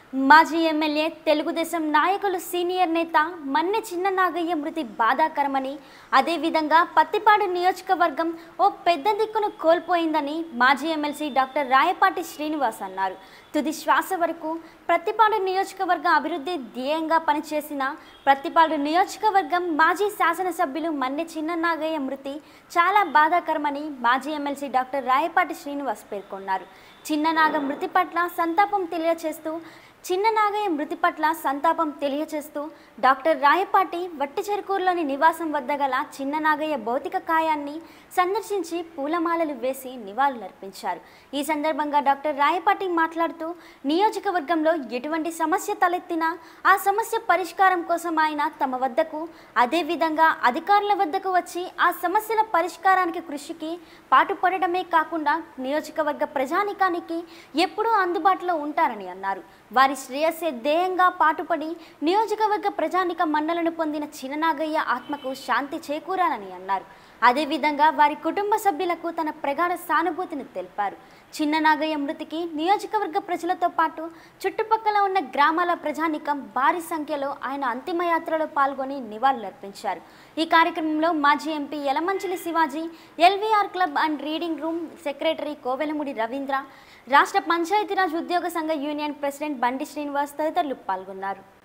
మాజీ ఎమ్మెల్యే తెలుగుదేశం నాయకులు సీనియర్ నేత మన్నె చిన్న నాగయ్య మృతి బాధాకరమని అదేవిధంగా పత్తిపాడు నియోజకవర్గం ఓ పెద్ద దిక్కును కోల్పోయిందని మాజీ ఎమ్మెల్సీ డాక్టర్ రాయపాటి శ్రీనివాస్ అన్నారు తుది శ్వాస వరకు ప్రతిపాడు నియోజకవర్గ అభివృద్ధి ధ్యేయంగా పనిచేసిన ప్రతిపాడు నియోజకవర్గం మాజీ శాసనసభ్యులు మన్నె చిన్న నాగయ్య మృతి చాలా బాధాకరమని మాజీ ఎమ్మెల్సీ డాక్టర్ రాయపాటి శ్రీనివాస్ పేర్కొన్నారు చిన్ననాగ మృతి పట్ల సంతాపం తెలియచేస్తూ చిన్ననాగయ్య మృతి పట్ల సంతాపం తెలియచేస్తూ డాక్టర్ రాయపాటి వట్టి చెరుకూరులోని నివాసం వద్ద గల చిన్ననాగయ్య భౌతిక కాయాన్ని సందర్శించి పూలమాలలు వేసి నివాళులర్పించారు ఈ సందర్భంగా డాక్టర్ రాయపాటి మాట్లాడుతూ నియోజకవర్గంలో ఎటువంటి సమస్య తలెత్తినా ఆ సమస్య పరిష్కారం కోసం ఆయన తమ వద్దకు అదేవిధంగా అధికారుల వద్దకు వచ్చి ఆ సమస్యల పరిష్కారానికి కృషికి పాటుపడడమే కాకుండా నియోజకవర్గ ప్రజానికానికి ఎప్పుడూ అందుబాటులో ఉంటారని అన్నారు వారి శ్రేయస్సే ధ్యేయంగా పాటుపడి నియోజకవర్గ ప్రజానిక మండలను పొందిన చిన్ననాగయ్య ఆత్మకు శాంతి చేకూరాలని అన్నారు అదేవిధంగా వారి కుటుంబ సభ్యులకు తన ప్రగాఢ సానుభూతిని తెలిపారు చిన్ననాగయ్య మృతికి నియోజకవర్గ ప్రజలతో పాటు చుట్టుపక్కల ఉన్న గ్రామాల ప్రజానికం భారీ సంఖ్యలో ఆయన అంతిమయాత్రలో పాల్గొని నివాళులర్పించారు ఈ కార్యక్రమంలో మాజీ MP Yalamanchili Sivaji LVR club and reading room secretary Kovelamudi Ravindra రాష్ట్ర పంచాయతీరాజ్ ఉద్యోగ సంఘ యూనియన్ ప్రెసిడెంట్ బండి శ్రీనివాస్ తదితరులు పాల్గొన్నారు